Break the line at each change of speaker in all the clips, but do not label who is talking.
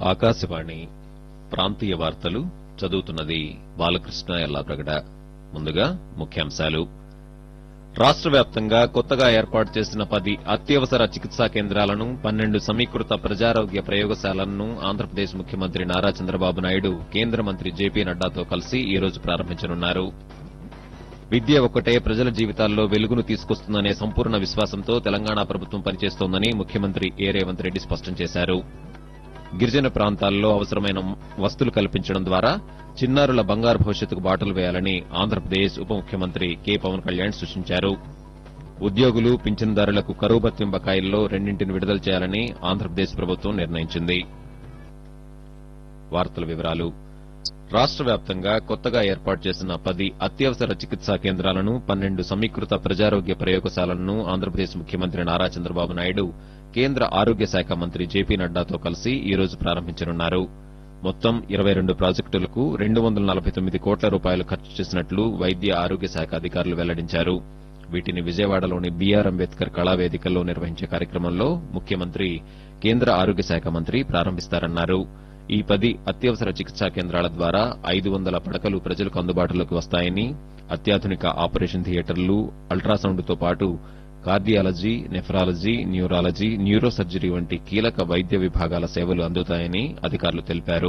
ఆకాశవాణి ప్రాంతీయ వార్తలు చదువుతున్నది బాలకృష్ణ ఎల్లాప్రగడ ముందుగా ముఖ్యాంశాలు రాష్ట్ర వ్యాప్తంగా కొత్తగా ఏర్పాటు చేసిన పది అత్యవసర చికిత్సా కేంద్రాలను పన్నెండు సమీకృత ప్రజారోగ్య ప్రయోగశాలలను ఆంధ్రప్రదేశ్ ముఖ్యమంత్రి నారా చంద్రబాబు నాయుడు కేంద్ర మంత్రి జేపీ నడ్డాతో కలిసి ఈ రోజు ప్రారంభించనున్నారు విద్య ఒక్కటే ప్రజల జీవితాల్లో వెలుగును తీసుకొస్తుందనే సంపూర్ణ విశ్వాసంతో తెలంగాణ ప్రభుత్వం పనిచేస్తోందని ముఖ్యమంత్రి ఏ రేవంత్ రెడ్డి స్పష్టం చేశారు గిరిజన ప్రాంతాల్లో అవసరమైన వస్తులు కల్పించడం ద్వారా చిన్నారుల బంగారు భవిష్యత్తుకు బాటలు వేయాలని ఆంధ్రప్రదేశ్ ఉప ముఖ్యమంత్రి కె పవన్ కళ్యాణ్ సూచించారు ఉద్యోగులు పింఛన్దారులకు కరువు భత్యం బకాయిల్లో రెండింటిని విడుదల చేయాలని ఆంధ్రప్రదేశ్ ప్రభుత్వం నిర్ణయించింది వార్తల వివరాలు రాష్ట్ర వ్యాప్తంగా కొత్తగా ఏర్పాటు చేసిన పది అత్యవసర చికిత్సా కేంద్రాలను పన్నెండు సమీకృత ప్రజారోగ్య ప్రయోగశాలలను ఆంధ్రప్రదేశ్ ముఖ్యమంత్రి నారా చంద్రబాబు నాయుడు కేంద్ర ఆరోగ్య శాఖ మంత్రి జేపీ నడ్డాతో కలిసి ఈ రోజు ప్రారంభించనున్నారు మొత్తం ఇరవై రెండు ప్రాజెక్టులకు రెండు వందల నలభై తొమ్మిది కోట్ల రూపాయలు ఖర్చు చేసినట్లు వైద్య ఆరోగ్య శాఖ అధికారులు వెల్లడించారు వీటిని విజయవాడలోని బీఆర్ అంబేద్కర్ కళావేదికల్లో నిర్వహించే కార్యక్రమంలో ముఖ్యమంత్రి కేంద్ర ఆరోగ్య శాఖ మంత్రి ప్రారంభిస్తారన్నారు ఈ పది అత్యవసర చికిత్సా కేంద్రాల ద్వారా ఐదు వందల పడకలు ప్రజలకు అందుబాటులోకి వస్తాయని అత్యాధునిక ఆపరేషన్ థియేటర్లు అల్ట్రాసౌండ్తో పాటు cardiology nephrology neurology neuro surgery వంటి కీలక వైద్య విభాగాల సేవలు అందుతాయని అధికారులు తెలిపారు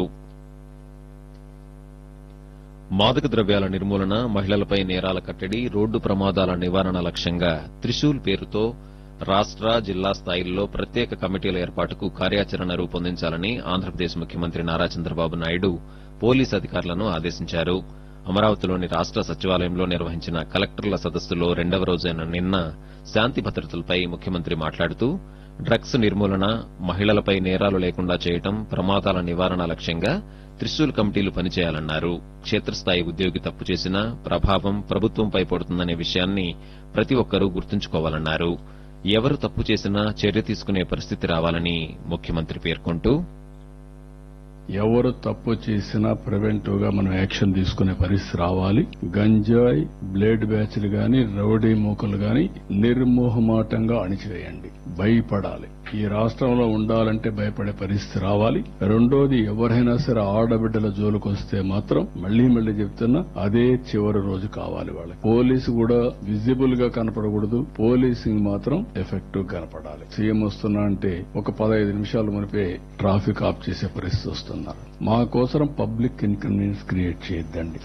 మాదక ద్రవ్యాల నిర్మూలన మహిళలపై నేరాల కట్టడి రోడ్డు ప్రమాదాల నివారణ లక్ష్యంగా త్రిశూల్ పేరుతో రాష్ట జిల్లా స్థాయిల్లో ప్రత్యేక కమిటీల ఏర్పాటుకు కార్యాచరణ రూపొందించాలని ఆంధ్రప్రదేశ్ ముఖ్యమంత్రి నారా చంద్రబాబు నాయుడు పోలీస్ అధికారులను ఆదేశించారు అమరావతిలోని రాష్ట సచివాలయంలో నిర్వహించిన కలెక్టర్ల సదస్సులో రెండవ రోజైన నిన్న శాంతి భద్రతలపై ముఖ్యమంత్రి మాట్లాడుతూ డ్రగ్స్ నిర్మూలన మహిళలపై నేరాలు లేకుండా చేయడం ప్రమాదాల నివారణ లక్ష్యంగా త్రిశూల్ కమిటీలు పనిచేయాలన్నారు క్షేత్రస్థాయి ఉద్యోగి తప్పు చేసినా ప్రభావం ప్రభుత్వంపై పడుతుందనే విషయాన్ని ప్రతి ఒక్కరూ గుర్తుంచుకోవాలన్నారు ఎవరు తప్పు చేసినా చర్య తీసుకునే పరిస్థితి రావాలని ముఖ్యమంత్రి పేర్కొంటూ
ఎవరు తప్పు చేసినా ప్రివెంటివ్ గా మనం యాక్షన్ తీసుకునే పరిస్థితి రావాలి గంజాయి బ్లేడ్ బ్యాచ్లు గాని రౌడీ మూకలు గాని నిర్మోహమాటంగా అణిచివేయండి భయపడాలి ఈ రాష్ట్రంలో ఉండాలంటే భయపడే పరిస్థితి రావాలి రెండోది ఎవరైనా సరే ఆడబిడ్డల జోలికి వస్తే మాత్రం మళ్లీ మళ్లీ చెప్తున్నా అదే చివరి రోజు కావాలి వాళ్ళకి పోలీసు కూడా విజిబుల్ గా కనపడకూడదు పోలీసింగ్ మాత్రం ఎఫెక్టివ్ కనపడాలి సీఎం వస్తున్నా అంటే ఒక పదహైదు నిమిషాలు మునిపే ట్రాఫిక్ ఆఫ్ చేసే పరిస్థితి వస్తున్నారు మా కోసం పబ్లిక్ ఇన్కన్వీనియన్స్ క్రియేట్ చేయొద్దండి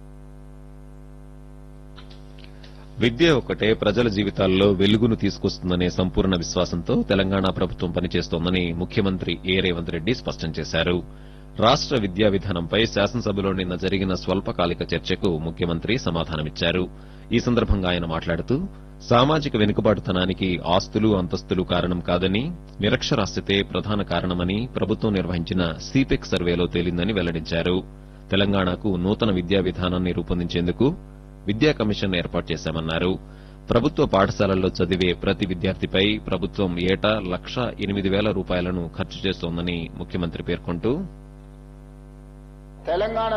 విద్య ఒక్కటే ప్రజల జీవితాల్లో వెలుగును తీసుకొస్తుందనే సంపూర్ణ విశ్వాసంతో తెలంగాణ ప్రభుత్వం పనిచేస్తోందని ముఖ్యమంత్రి ఏ రేవంత్ రెడ్డి స్పష్టం చేశారు రాష్ట విద్యా విధానంపై శాసనసభలో నిన్న జరిగిన స్వల్పకాలిక చర్చకు ముఖ్యమంత్రి సమాధానమిచ్చారు ఈ సందర్భంగా ఆయన మాట్లాడుతూ సామాజిక వెనుకబాటుతనానికి ఆస్తులు అంతస్తులు కారణం కాదని నిరక్షరాస్యతే ప్రధాన కారణమని ప్రభుత్వం నిర్వహించిన సిపెక్ సర్వేలో తేలిందని వెల్లడించారు తెలంగాణకు నూతన విద్యా విధానాన్ని రూపొందించేందుకు విద్యా కమిషన్ ఏర్పాటు చేశామన్నారు ప్రభుత్వ పాఠశాలల్లో చదివే ప్రతి విద్యార్థిపై ప్రభుత్వం ఏటా లక్ష ఎనిమిది వేల రూపాయలను ఖర్చు చేస్తోందని ముఖ్యమంత్రి పేర్కొంటూ
తెలంగాణ